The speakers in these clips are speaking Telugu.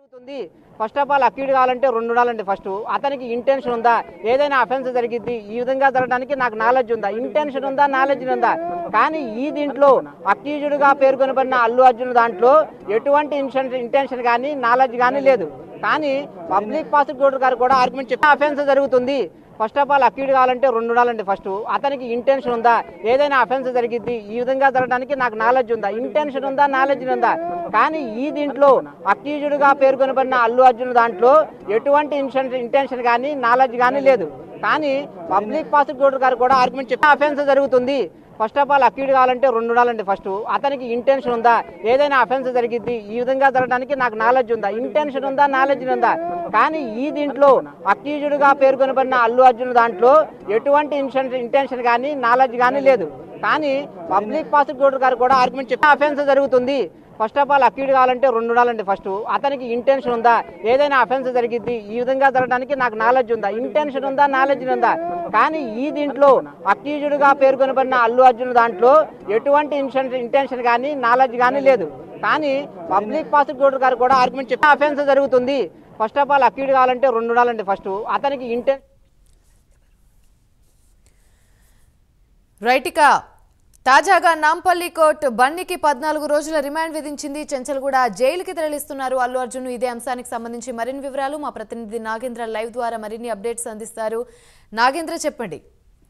జరుగుతుంది ఫస్ట్ ఆఫ్ ఆల్ అక్యూడ్ కావాలంటే రెండు ఉండాలండి ఫస్ట్ అతనికి ఇంటెన్షన్ ఉందా ఏదైనా అఫెన్స్ జరిగింది ఈ విధంగా జరగడానికి నాకు నాలెడ్జ్ ఉందా ఇంటెన్షన్ ఉందా నాలెడ్జ్ ఉందా కానీ ఈ దీంట్లో అక్యూజ్డ్ గా పేర్కొనబడిన అల్లు అర్జున్ దాంట్లో ఎటువంటి ఇంటెన్షన్ ఇంటెన్షన్ కానీ నాలెడ్జ్ కానీ లేదు కానీ పబ్లిక్ ప్రాసిక్యూటర్ గారు కూడా ఆర్గ్యుమెంట్ చెప్పి అఫెన్స్ జరుగుతుంది ఫస్ట్ ఆఫ్ ఆల్ అక్యూడ్ కావాలంటే రెండు ఉండాలండి ఫస్ట్ అతనికి ఇంటెన్షన్ ఉందా ఏదైనా అఫెన్స్ జరిగింది ఈ విధంగా జరగడానికి నాకు నాలెడ్జ్ ఉందా ఇంటెన్షన్ ఉందా నాలెడ్జ్ ఉందా కానీ ఈ దీంట్లో అక్యూజ్డ్ గా పేర్కొనబడిన అల్లు అర్జున్ దాంట్లో ఎటువంటి ఇంటెన్షన్ ఇంటెన్షన్ కానీ నాలెడ్జ్ కానీ లేదు కానీ పబ్లిక్ ప్రాసిక్యూటర్ గారు కూడా ఆర్గ్యుమెంట్ చెప్పి అఫెన్స్ జరుగుతుంది ఫస్ట్ ఆఫ్ ఆల్ అక్యూడ్ కావాలంటే రెండు ఉండాలండి ఫస్ట్ అతనికి ఇంటెన్షన్ ఉందా ఏదైనా అఫెన్స్ జరిగింది ఈ విధంగా జరగడానికి నాకు నాలెడ్జ్ ఉందా ఇంటెన్షన్ ఉందా నాలెడ్జ్ ఉందా కానీ ఈ దీంట్లో అక్యూజ్డ్ గా పేర్కొనబడిన అల్లు అర్జున్ దాంట్లో ఎటువంటి ఇంటెన్షన్ ఇంటెన్షన్ కానీ నాలెడ్జ్ కానీ లేదు కానీ పబ్లిక్ ప్రాసిక్యూటర్ గారు కూడా ఆర్గ్యుమెంట్ చెప్పి అఫెన్స్ జరుగుతుంది ఫస్ట్ ఆఫ్ ఆల్ అక్యూడ్ కావాలంటే రెండు ఉండాలండి ఫస్ట్ అతనికి ఇంటెన్షన్ ఉందా ఏదైనా అఫెన్స్ జరిగింది ఈ విధంగా జరగడానికి నాకు నాలెడ్జ్ ఉందా ఇంటెన్షన్ ఉందా నాలెడ్జ్ ఉందా కానీ ఈ దీంట్లో అక్యూజ్డ్ గా పేర్కొనబడిన అల్లు అర్జున్ దాంట్లో ఎటువంటి ఇంటెన్షన్ ఇంటెన్షన్ కానీ నాలెడ్జ్ కానీ లేదు కానీ పబ్లిక్ ప్రాసిక్యూటర్ గారు కూడా ఆర్గ్యుమెంట్ చెప్పి అఫెన్స్ జరుగుతుంది ఫస్ట్ ఆఫ్ ఆల్ అక్యూడ్ కావాలంటే రెండు ఉండాలండి ఫస్ట్ అతనికి ఇంటెన్ రైట్ ఇక తాజాగా నాంపల్లి కోర్టు బన్నీకి పద్నాలుగు రోజుల రిమాండ్ విధించింది చెంచల్గూడ జైలుకి తరలిస్తున్నారు అల్లు అర్జున్ ఇదే అంశానికి సంబంధించి మరిన్ని వివరాలు మా ప్రతినిధి నాగేంద్ర లైవ్ ద్వారా మరిన్ని అప్డేట్స్ అందిస్తారు నాగేంద్ర చెప్పండి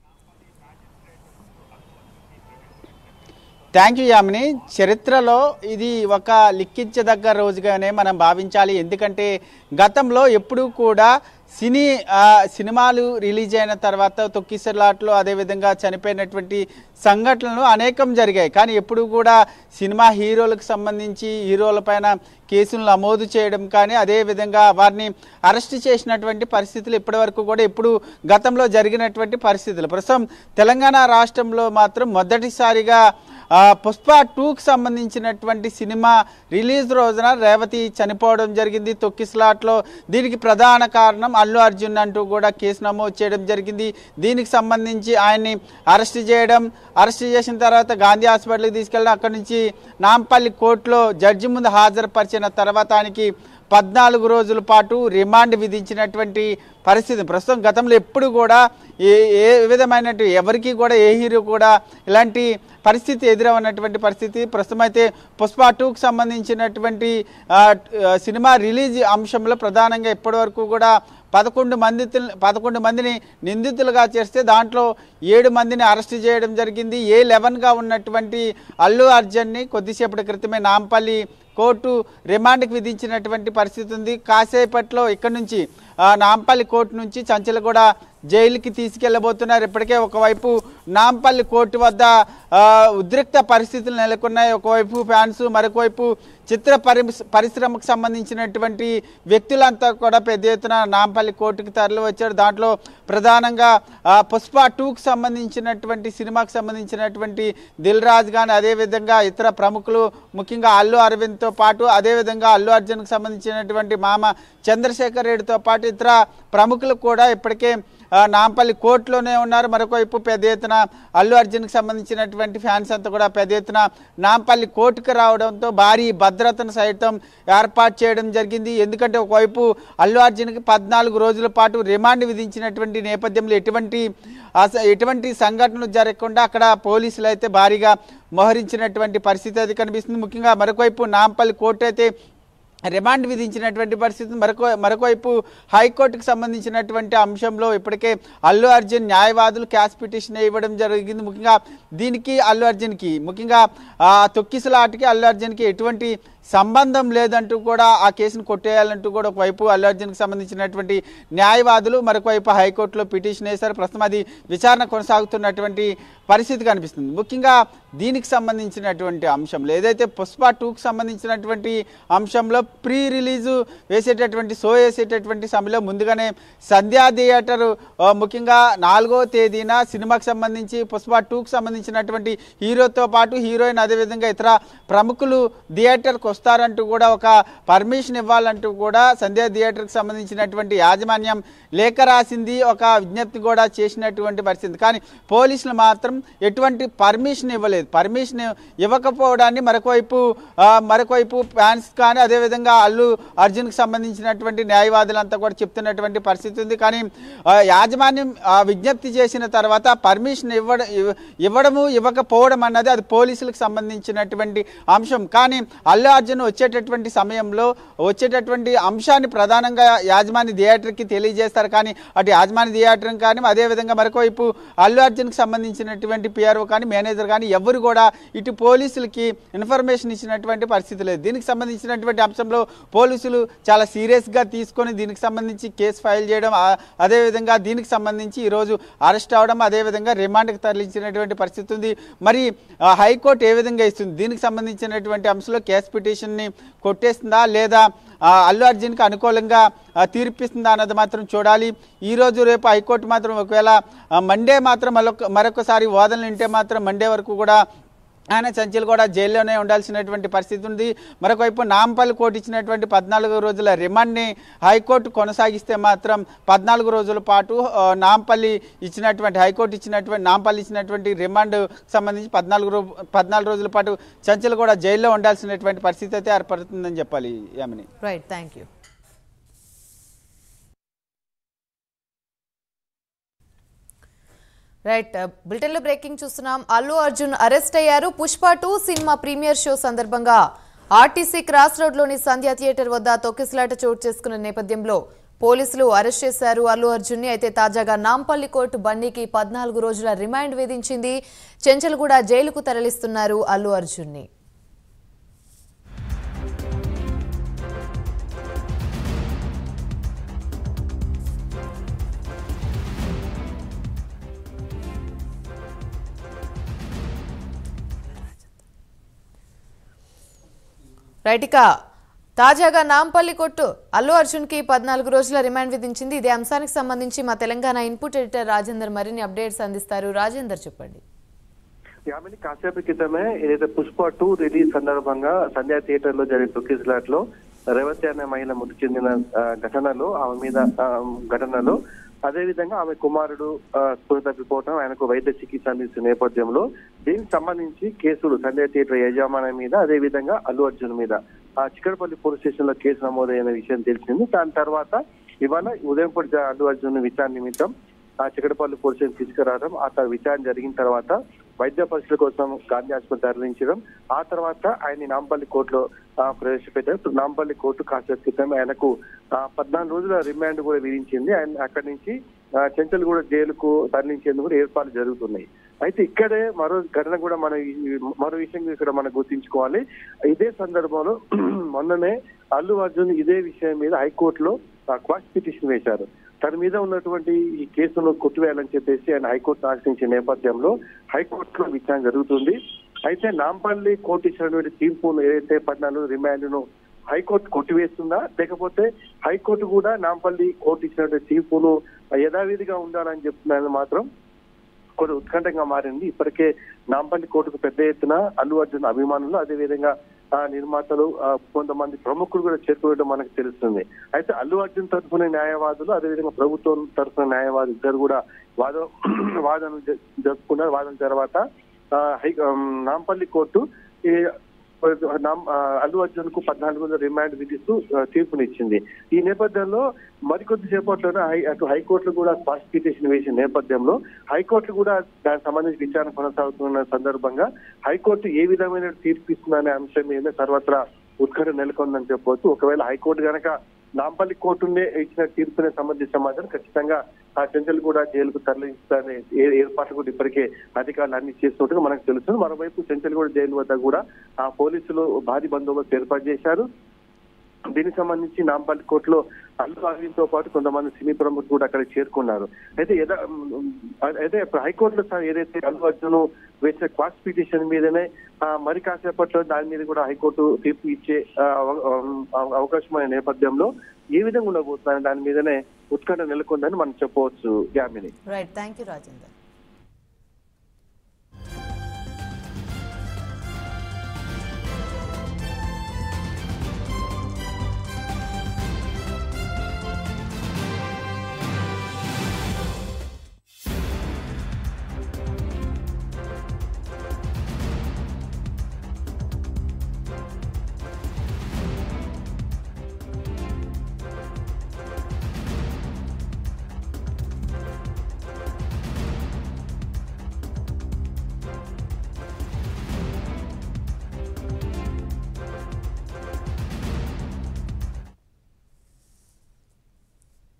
థ్యాంక్ యూ యామిని చరిత్రలో ఇది ఒక లిఖించదగ్గ రోజుగానే మనం భావించాలి ఎందుకంటే గతంలో ఎప్పుడూ కూడా సినీ ఆ, సినిమాలు రిలీజ్ అయిన తర్వాత తొక్కిసలాట్లో అదేవిధంగా చనిపోయినటువంటి సంఘటనలు అనేకం జరిగాయి కానీ ఎప్పుడు కూడా సినిమా హీరోలకు సంబంధించి హీరోల పైన కేసులు నమోదు చేయడం కానీ అదేవిధంగా వారిని అరెస్ట్ చేసినటువంటి పరిస్థితులు ఇప్పటివరకు కూడా ఇప్పుడు గతంలో జరిగినటువంటి పరిస్థితులు ప్రస్తుతం తెలంగాణ రాష్ట్రంలో మాత్రం మొదటిసారిగా ఆ, పుష్ప టూకి సంబంధించినటువంటి సినిమా రిలీజ్ రోజున రేవతి చనిపోవడం జరిగింది తొక్కిస్లాట్లో దీనికి ప్రధాన కారణం అల్లు అర్జున్ అంటూ కూడా కేసు నమోదు చేయడం జరిగింది దీనికి సంబంధించి ఆయన్ని అరెస్ట్ చేయడం అరెస్ట్ చేసిన తర్వాత గాంధీ హాస్పిటల్కి తీసుకెళ్ళడం అక్కడి నుంచి నాంపల్లి కోర్టులో జడ్జి ముందు హాజరుపరిచిన తర్వాత ఆయనకి పద్నాలుగు రోజుల పాటు రిమాండ్ విధించినటువంటి పరిస్థితి ప్రస్తుతం గతంలో ఎప్పుడు కూడా ఏ ఏ విధమైనటువంటి ఎవరికి కూడా ఏ హీరో కూడా ఇలాంటి పరిస్థితి ఎదురవనటువంటి పరిస్థితి ప్రస్తుతం అయితే పుష్ప టూకి సంబంధించినటువంటి ఆ, ఆ, సినిమా రిలీజ్ అంశంలో ప్రధానంగా ఇప్పటివరకు కూడా పదకొండు మంది పదకొండు మందిని నిందితులుగా చేస్తే దాంట్లో ఏడు మందిని అరెస్ట్ చేయడం జరిగింది ఏ లెవెన్గా ఉన్నటువంటి అల్లు అర్జున్ని కొద్దిసేపటి క్రితమే నాంపల్లి కోర్టు రిమాండ్కి విధించినటువంటి పరిస్థితి ఉంది కాసేపట్లో ఇక్కడ నుంచి ఆ, నాంపల్లి కోర్టు నుంచి చంచలగూడ జైలుకి తీసుకెళ్లబోతున్నారు ఇప్పటికే ఒకవైపు నాంపల్లి కోర్టు వద్ద ఆ, ఉద్రిక్త పరిస్థితులు నెలకొన్నాయి ఒకవైపు ఫ్యాన్స్ మరొకవైపు చిత్ర పరి పరిశ్రమకు సంబంధించినటువంటి వ్యక్తులంతా కూడా పెద్ద ఎత్తున నాంపల్లి కోర్టుకి తరలి వచ్చారు దాంట్లో ప్రధానంగా ఆ, పుష్ప టూకి సంబంధించినటువంటి సినిమాకి సంబంధించినటువంటి దిల్ రాజు కానీ అదేవిధంగా ఇతర ప్రముఖులు ముఖ్యంగా అల్లు అరవింద్తో పాటు అదేవిధంగా అల్లు అర్జున్కి సంబంధించినటువంటి మామ చంద్రశేఖర్ రెడ్డితో పాటు ఇతర ప్రముఖులు కూడా ఇప్పటికే ఆ, నాంపల్లి కోర్టులోనే ఉన్నారు మరొకవైపు పెద్ద ఎత్తున అల్లు అర్జున్కి సంబంధించినటువంటి ఫ్యాన్స్ అంతా కూడా పెద్ద ఎత్తున నాంపల్లి కోర్టుకు రావడంతో భారీ భద్రతను సైతం ఏర్పాటు చేయడం జరిగింది ఎందుకంటే ఒకవైపు అల్లు అర్జున్కి పద్నాలుగు రోజుల పాటు రిమాండ్ విధించినటువంటి నేపథ్యంలో ఎటువంటి అస- ఎటువంటి సంఘటనలు జరగకుండా అక్కడ పోలీసులు అయితే భారీగా మోహరించినటువంటి పరిస్థితి అది కనిపిస్తుంది ముఖ్యంగా మరొకవైపు నాంపల్లి కోర్టు అయితే రిమాండ్ విధించినటువంటి పరిస్థితి మరొక మరొకవైపు హైకోర్టుకు సంబంధించినటువంటి అంశంలో ఇప్పటికే అల్లు అర్జున్ న్యాయవాదులు క్యాష్ పిటిషన్ ఇవ్వడం జరిగింది ముఖ్యంగా దీనికి అల్లు అర్జున్కి ముఖ్యంగా ఆ తొక్కిసలాటకి అల్లు అర్జున్కి ఎటువంటి సంబంధం లేదంటూ కూడా ఆ కేసును కొట్టేయాలంటూ కూడా ఒకవైపు అల్లు అర్జున్కి సంబంధించినటువంటి న్యాయవాదులు మరొకవైపు హైకోర్టులో పిటిషన్ వేశారు ప్రస్తుతం అది విచారణ కొనసాగుతున్నటువంటి పరిస్థితి కనిపిస్తుంది ముఖ్యంగా దీనికి సంబంధించినటువంటి అంశంలో ఏదైతే పుష్ప టూకి సంబంధించినటువంటి అంశంలో ప్రీ రిలీజు వేసేటటువంటి షో వేసేటటువంటి సమయంలో ముందుగానే సంధ్యా థియేటర్ ఆ, ముఖ్యంగా నాలుగో తేదీన సినిమాకి సంబంధించి పుష్ప టూకి సంబంధించినటువంటి హీరోతో పాటు హీరోయిన్ అదేవిధంగా ఇతర ప్రముఖులు థియేటర్కి వస్తారంటూ కూడా ఒక పర్మిషన్ ఇవ్వాలంటూ కూడా సంధ్యా థియేటర్కి సంబంధించినటువంటి యాజమాన్యం లేఖ రాసింది ఒక విజ్ఞప్తి కూడా చేసినటువంటి పరిస్థితి కానీ పోలీసులు మాత్రం ఎటువంటి పర్మిషన్ ఇవ్వలేదు పర్మిషన్ ఇవ్వకపోవడాన్ని మరొకవైపు ఆ, మరొకవైపు ఫ్యాన్స్ కానీ అదేవిధంగా అల్లు అర్జున్కి సంబంధించినటువంటి న్యాయవాదులంతా కూడా చెప్తున్నటువంటి పరిస్థితి ఉంది కానీ ఆ, యాజమాన్యం ఆ, విజ్ఞప్తి చేసిన తర్వాత పర్మిషన్ ఇవ్వడం ఇవ్వ- ఇవ్వడము ఇవ్వకపోవడం అన్నది అది పోలీసులకు సంబంధించినటువంటి అంశం కానీ అల్లు అర్జున్ వచ్చేటటువంటి సమయంలో వచ్చేటటువంటి అంశాన్ని ప్రధానంగా యాజమాన్య థియేటర్కి తెలియజేస్తారు కానీ అటు యాజమాన్య థియేటర్ కానీ అదేవిధంగా మరొకవైపు అల్లు అర్జున్కి సంబంధించినటువంటి పిఆర్ఓ కానీ మేనేజర్ కానీ ఎవరు కూడా ఇటు పోలీసులకి ఇన్ఫర్మేషన్ ఇచ్చినటువంటి పరిస్థితి లేదు దీనికి సంబంధించినటువంటి అంశంలో పోలీసులు చాలా సీరియస్గా తీసుకొని దీనికి సంబంధించి కేసు ఫైల్ చేయడం ఆ- అదేవిధంగా దీనికి సంబంధించి ఈరోజు అరెస్ట్ అవడం అదేవిధంగా రిమాండ్కి తరలించినటువంటి పరిస్థితి ఉంది మరి ఆ, హైకోర్టు ఏ విధంగా ఇస్తుంది దీనికి సంబంధించినటువంటి అంశంలో కేసు పిటిషన్ని కొట్టేస్తుందా లేదా ఆ, అల్లు అర్జున్కి అనుకూలంగా ఆ, తీర్పిస్తుందా అన్నది మాత్రం చూడాలి ఈ రోజు రేపు హైకోర్టు మాత్రం ఒకవేళ ఆ, మండే మాత్రం మరొక మరొకసారి వాదనలు వింటే మాత్రం మండే వరకు కూడా ఆయన చంచల్ కూడా జైల్లోనే ఉండాల్సినటువంటి పరిస్థితి ఉంది మరొకవైపు నాంపల్లి కోర్టు ఇచ్చినటువంటి పద్నాలుగు రోజుల రిమాండ్ని హైకోర్టు కొనసాగిస్తే మాత్రం పద్నాలుగు రోజుల పాటు ఆ, నాంపల్లి ఇచ్చినటువంటి హైకోర్టు ఇచ్చినటువంటి నాంపల్లి ఇచ్చినటువంటి రిమాండ్ సంబంధించి పద్నాలుగు రో పద్నాలుగు రోజుల పాటు చంచల్ కూడా జైల్లో ఉండాల్సినటువంటి పరిస్థితి అయితే ఏర్పడుతుందని చెప్పాలి Yamini right thank you right బులెటిన్లో బ్రేకింగ్ చూస్తున్నాం అల్లు అర్జున్ అరెస్ట్ అయ్యారు Pushpa two cinema premiere show సందర్భంగా ఆర్టీసీ క్రాస్ రోడ్లోని సంధ్యా థియేటర్ వద్ద తొక్కిసలాట చోటు చేసుకున్న నేపథ్యంలో పోలీసులు అరెస్ట్ చేశారు అల్లు అర్జున్ని అయితే తాజాగా నాంపల్లి కోర్టు బండికి పద్నాలుగు రోజుల రిమాండ్ విధించింది చెంచల్గూడ జైలుకు తరలిస్తున్నారు అల్లు అర్జున్ని రైట్ ఇక తాజాగా నాంపల్లి కొట్టు అల్లు అర్జున్కి పద్నాలుగు రోజుల రిమాండ్ విధించింది ఇదే అంశానికి సంబంధించి మా తెలంగాణ ఇన్పుట్ ఎడిటర్ రాజేందర్ మరిన్ని అప్డేట్స్ అందిస్తారు రాజేందర్ చెప్పండి యామిని కాసేపు క్రితమే ఏదైతే పుష్ప టూ రిలీజ్ సందర్భంగా సంధ్యా థియేటర్ లో జరిగిన తొక్కిసలాట్ లో రేవతి అనే మహిళ మృతి చెందిన ఆ, ఘటనలో ఆమె మీద ఆ, ఘటనలో అదే విధంగా ఆమె కుమారుడు ఆ, స్పృహ తప్పిపోవడం ఆయనకు వైద్య చికిత్స అందిస్తున్న నేపథ్యంలో దీనికి సంబంధించి కేసులు సంధ్యా థియేటర్ యజమాని మీద అదే విధంగా అల్లు అర్జున్ మీద ఆ చిక్కడపల్లి పోలీస్ స్టేషన్ లో కేసు నమోదైన విషయం తెలిసింది దాని తర్వాత ఇవాళ ఉదయంపూడి జా- అల్లు అర్జున్ విచారణ నిమిత్తం ఆ చిక్కడపల్లి పోలీస్ స్టేషన్ తీసుకురావడం ఆ తర్వాత విచారణ జరిగిన తర్వాత వైద్య పరీక్షల కోసం గాంధీ ఆసుపత్రి తరలించడం ఆ తర్వాత ఆయన నాంపల్లి కోర్టులో ఆ, ప్రవేశపెట్టారు ఇప్పుడు నాంపల్లి కోర్టు కాసేపు క్రితం ఆయనకు ఆ, పద్నాలుగు రోజుల రిమాండ్ కూడా విధించింది ఆయన అక్కడి నుంచి ఆ, చెంచల్గూడ జైలుకు తరలించేందుకు కూడా ఏర్పాట్లు జరుగుతున్నాయి అయితే ఇక్కడే మరో ఘటన కూడా మన ఈ- మరో విషయం ఇక్కడ మనం గుర్తించుకోవాలి ఇదే సందర్భంలో మొన్ననే అల్లు అర్జున్ ఇదే విషయం మీద హైకోర్టులో క్వాష్ పిటిషన్ వేశారు తన మీద ఉన్నటువంటి ఈ కేసును కొట్టివేయాలని చెప్పేసి ఆయన హైకోర్టు ఆశ్రయించిన నేపథ్యంలో హైకోర్టులో విచారణ జరుగుతుంది అయితే నాంపల్లి కోర్టు ఇచ్చినటువంటి తీర్పును ఏదైతే పద్నాలుగు రిమాండ్ను హైకోర్టు కొట్టివేస్తుందా లేకపోతే హైకోర్టు కూడా నాంపల్లి కోర్టు ఇచ్చినటువంటి తీర్పును యథావిధిగా ఉండాలని చెప్తున్నారని మాత్రం కొంచెం ఉత్కంఠంగా మారింది ఇప్పటికే నాంపల్లి కోర్టుకు పెద్ద ఎత్తున అల్లు అర్జున్ అభిమానులు అదేవిధంగా ఆ నిర్మాతలు ఆ, కొంతమంది ప్రముఖులు కూడా చేరుకోవడం మనకు తెలుస్తుంది అయితే అల్లు అర్జున్ తరఫున న్యాయవాదులు అదేవిధంగా ప్రభుత్వం తరఫున న్యాయవాదులు ఇద్దరు కూడా వాద వాదనలు జ- జరుపుకున్నారు వాదన తర్వాత ఆ, హై ఆ, నాంపల్లి కోర్టు ఈ నామ్- ఆ, అల్లు అర్జున్ కు పద్నాలుగు వందల రిమాండ్ విధిస్తూ ఆ, తీర్పునిచ్చింది ఈ నేపథ్యంలో మరికొద్ది సేపట్లోనే హై అటు హైకోర్టులో కూడా స్పాష్ పిటిషన్ వేసిన నేపథ్యంలో హైకోర్టు కూడా దానికి సంబంధించి విచారణ కొనసాగుతున్న సందర్భంగా హైకోర్టు ఏ విధమైన తీర్పు ఇస్తుందనే అంశం మీద సర్వత్రా ఉత్కంఠ నెలకొందని చెప్పవచ్చు ఒకవేళ హైకోర్టు గనక నాంపల్లి కోర్టునే ఇచ్చిన తీర్పునే సంబంధించిన మాత్రం ఖచ్చితంగా ఆ చెంచల్ కూడా జైలుకు తరలించాలని ఏ- ఏర్పాట్లు కూడా ఇప్పటికే అధికారులు అన్ని చేస్తున్నట్టుగా మనకు తెలుస్తుంది మరోవైపు చెంచల్ కూడా జైలు వద్ద కూడా ఆ పోలీసులు భారీ బందోబస్తు ఏర్పాటు చేశారు దీనికి సంబంధించి నాంపల్లి కోర్టులో అల్లు అరవింద్తో పాటు కొంతమంది సినీ ప్రముఖులు కూడా అక్కడ చేరుకున్నారు అయితే యథా- ఉమ్, అయితే ఇప్పుడు హైకోర్టులో సార్ ఏదైతే అల్లు అర్జున్ వేసిన క్వాస్ పిటిషన్ మీదనే ఆ, మరి కాసేపట్లో దాని మీద కూడా హైకోర్టు తీర్పు ఇచ్చే ఆ, అవ- అవ- అవకాశమైన నేపథ్యంలో ఏ విధంగా ఉండబోతుందని దాని మీదనే ఉత్కంఠ నెలకొందని మనం చెప్పవచ్చు Yamini right thank you Rajender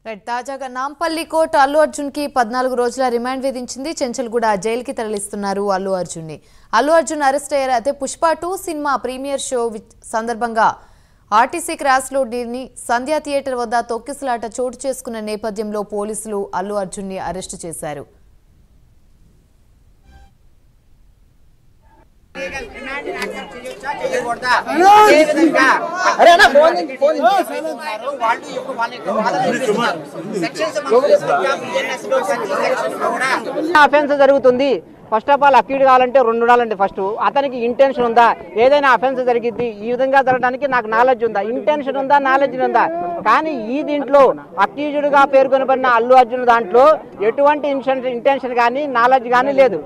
right తాజాగా నాంపల్లి కోర్టు అల్లు అర్జున్ కి పద్నాలుగు రోజుల రిమాండ్ విధించింది చెంచల్గూడ జైలుకి తరలిస్తున్నారు అల్లు అర్జున్ ని అల్లు అర్జున్ అరెస్ట్ అయ్యారు అయితే Pushpa two cinema premiere show వి- సందర్భంగా ఆర్టీసీ క్రాస్ లోడ్ని సంధ్యా థియేటర్ వద్ద తొక్కిసలాట చోటు చేసుకున్న నేపథ్యంలో పోలీసులు అల్లు అర్జున్ ని అరెస్టు చేశారు అఫెన్స్ జరుగుతుంది ఫస్ట్ ఆఫ్ ఆల్ అక్యూడ్ కావాలంటే రెండు ఉండాలండి ఫస్ట్ అతనికి ఇంటెన్షన్ ఉందా ఏదైనా అఫెన్స్ జరిగిద్ది ఈ విధంగా జరగడానికి నాకు నాలెడ్జ్ ఉందా ఇంటెన్షన్ ఉందా నాలెడ్జ్ ఉందా కానీ ఈ దీంట్లో అక్యూజ్డ్ గా పేర్కొనబడిన అల్లు అర్జున్ దాంట్లో ఎటువంటి ఇంటెన్షన్ కానీ నాలెడ్జ్ కానీ లేదు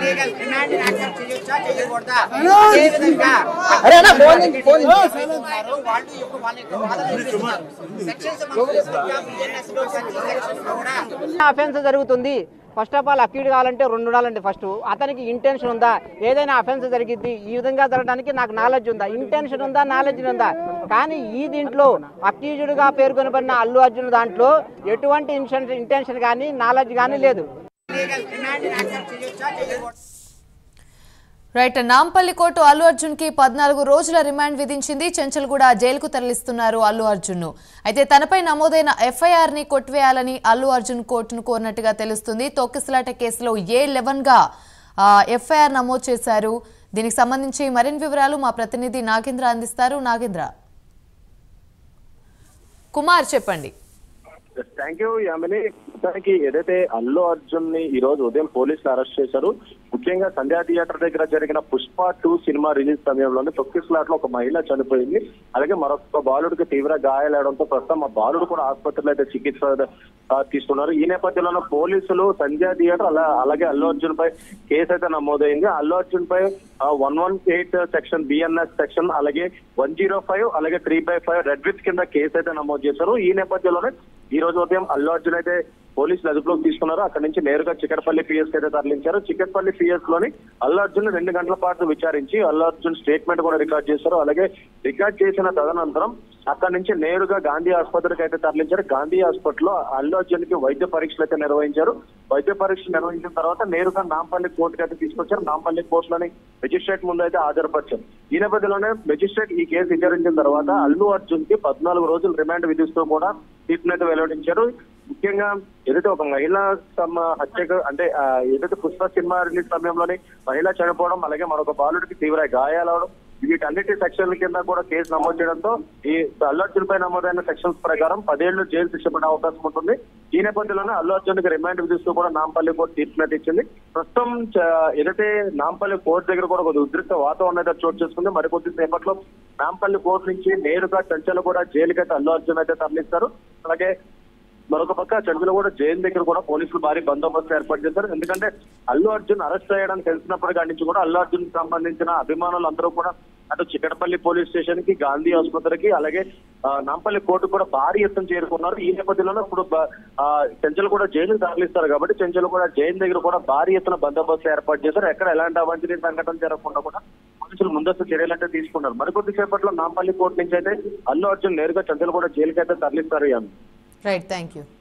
అఫెన్స్ జరుగుతుంది ఫస్ట్ ఆఫ్ ఆల్ అక్యూడ్ కావాలంటే రెండు ఉండాలండి ఫస్ట్ అతనికి ఇంటెన్షన్ ఉందా ఏదైనా అఫెన్స్ జరిగిద్ది ఈ విధంగా జరగడానికి నాకు నాలెడ్జ్ ఉందా ఇంటెన్షన్ ఉందా నాలెడ్జ్ ఉందా కానీ ఈ దీంట్లో అక్యూజ్డ్ గా పేర్కొనబడిన అల్లు అర్జున్ దాంట్లో ఎటువంటి ఇంటెన్షన్ కానీ నాలెడ్జ్ కానీ లేదు రైట్ నాంపల్లి కోర్టు అల్లు అర్జున్ కి పద్నాలుగు రోజుల రిమాండ్ విధించింది చెంచల్గూడ జైలుకు తరలిస్తున్నారు అల్లు అర్జున్ ను అయితే తనపై నమోదైన ఎఫ్ఐఆర్ ని కొట్టివేయాలని అల్లు అర్జున్ కోర్టును కోరినట్టుగా తెలుస్తుంది తొక్కిసలాట కేసులో ఏ లెవెన్ గా ఎఫ్ఐఆర్ నమోదు చేశారు దీనికి సంబంధించి మరిన్ని వివరాలు మా ప్రతినిధి నాగేంద్ర అందిస్తారు నాగేంద్ర కుమార్ చెప్పండి థ్యాంక్ యూ యామిని మొత్తానికి ఏదైతే అల్లు అర్జున్ ని ఈ రోజు ఉదయం పోలీసులు అరెస్ట్ చేశారు ముఖ్యంగా సంధ్యా థియేటర్ దగ్గర జరిగిన పుష్ప టూ సినిమా రిలీజ్ సమయంలోనే తొక్కిస్లాట్ లో ఒక మహిళ చనిపోయింది అలాగే మరొక బాలుడికి తీవ్ర గాయాలవడంతో ప్రస్తుతం ఆ బాలుడు కూడా ఆసుపత్రిలో అయితే చికిత్స ఆ, తీసుకున్నారు ఈ నేపథ్యంలో పోలీసులు సంధ్యా థియేటర్ అలా అలాగే అల్లు అర్జున్ పై కేసు అయితే నమోదైంది అల్లు అర్జున్ పై one one eight section BNS section అలాగే వన్ జీరో ఫైవ్ అలాగే three by five read with కింద కేసు అయితే నమోదు చేశారు ఈ నేపథ్యంలోనే ఈ రోజు ఉదయం అల్లు అర్జున్ అయితే పోలీసులు అదుపులోకి తీసుకున్నారు అక్కడి నుంచి నేరుగా చికట్పల్లి పిఎస్ అయితే తరలించారు చికట్పల్లి పిఎస్ లోని అల్లు అర్జున్ రెండు గంటల పాటు విచారించి అల్లు అర్జున్ స్టేట్మెంట్ కూడా రికార్డ్ చేశారు అలాగే రికార్డ్ చేసిన తదనంతరం అక్కడి నుంచి నేరుగా గాంధీ ఆసుపత్రికి అయితే తరలించారు గాంధీ హాస్పిటల్లో అల్లు అర్జున్ కి వైద్య పరీక్షలు అయితే నిర్వహించారు వైద్య పరీక్షలు నిర్వహించిన తర్వాత నేరుగా నాంపల్లి కోర్టుకి అయితే తీసుకొచ్చారు నాంపల్లి కోర్టులోని మెజిస్ట్రేట్ ముందు అయితే హాజరుపరిచారు ఈ నేపథ్యంలోనే మెజిస్ట్రేట్ ఈ కేసు విచారించిన తర్వాత అల్లు అర్జున్ కి పద్నాలుగు రోజులు రిమాండ్ విధిస్తూ కూడా తీర్పును అయితే వెల్లడించారు ముఖ్యంగా ఏదైతే ఒక మహిళా తమ హత్యకు అంటే ఆ, ఏదైతే పుష్ప సినిమా రిలీజ్ సమయంలోని మహిళ చనిపోవడం అలాగే మరొక బాలుడికి తీవ్ర గాయాలవడం వీటన్నిటి సెక్షన్ల కింద కూడా కేసు నమోదు చేయడంతో ఈ అల్లు అర్జున్ పై నమోదైన సెక్షన్స్ ప్రకారం పదేళ్లు జైలు శిక్ష పడే అవకాశం ఉంటుంది ఈ నేపథ్యంలోనే అల్లు అర్జున్ కి రిమాండ్ విధిస్తూ కూడా నాంపల్లి కోర్టు తీర్పునైతే ఇచ్చింది ప్రస్తుతం చ- ఏదైతే నాంపల్లి కోర్టు దగ్గర కూడా కొద్ది ఉద్రిక్త వాతావరణం అయితే చోటు చేసుకుంది మరికొద్ది సేపట్లో నాంపల్లి కోర్టు నుంచి నేరుగా చంచలు కూడా జైలుకైతే అల్లు అర్జున్ అయితే తరలిస్తారు అలాగే మరొక పక్క చంద్రులు కూడా జైలు దగ్గర కూడా పోలీసులు భారీ బందోబస్తు ఏర్పాటు చేశారు ఎందుకంటే అల్లు అర్జున్ అరెస్ట్ అయ్యడానికి తెలిసినప్పటి కాడి నుంచి కూడా అల్లు అర్జున్ కి సంబంధించిన అభిమానులు అందరూ కూడా అటు చికటపల్లి పోలీస్ స్టేషన్ కి గాంధీ ఆసుపత్రికి అలాగే ఆ, నాంపల్లి కోర్టు కూడా భారీ ఎత్తున చేరుకున్నారు ఈ నేపథ్యంలో ఇప్పుడు బ- ఆ, చెంచలు కూడా జైలు తరలిస్తారు కాబట్టి చెంచలు కూడా జైలు దగ్గర కూడా భారీ ఎత్తున బందోబస్తు ఏర్పాటు చేశారు ఎక్కడ ఎలాంటి అవాంఛనీయ సంఘటన జరగకుండా కూడా పోలీసులు ముందస్తు చర్యలు అయితే తీసుకున్నారు మరికొద్ది సేపట్లో నాంపల్లి కోర్టు నుంచి అయితే అల్లు అర్జున్ నేరుగా చెంచలు కూడా జైలుకి అయితే తరలిస్తారు ఈ రైట్ థ్యాంక్ యూ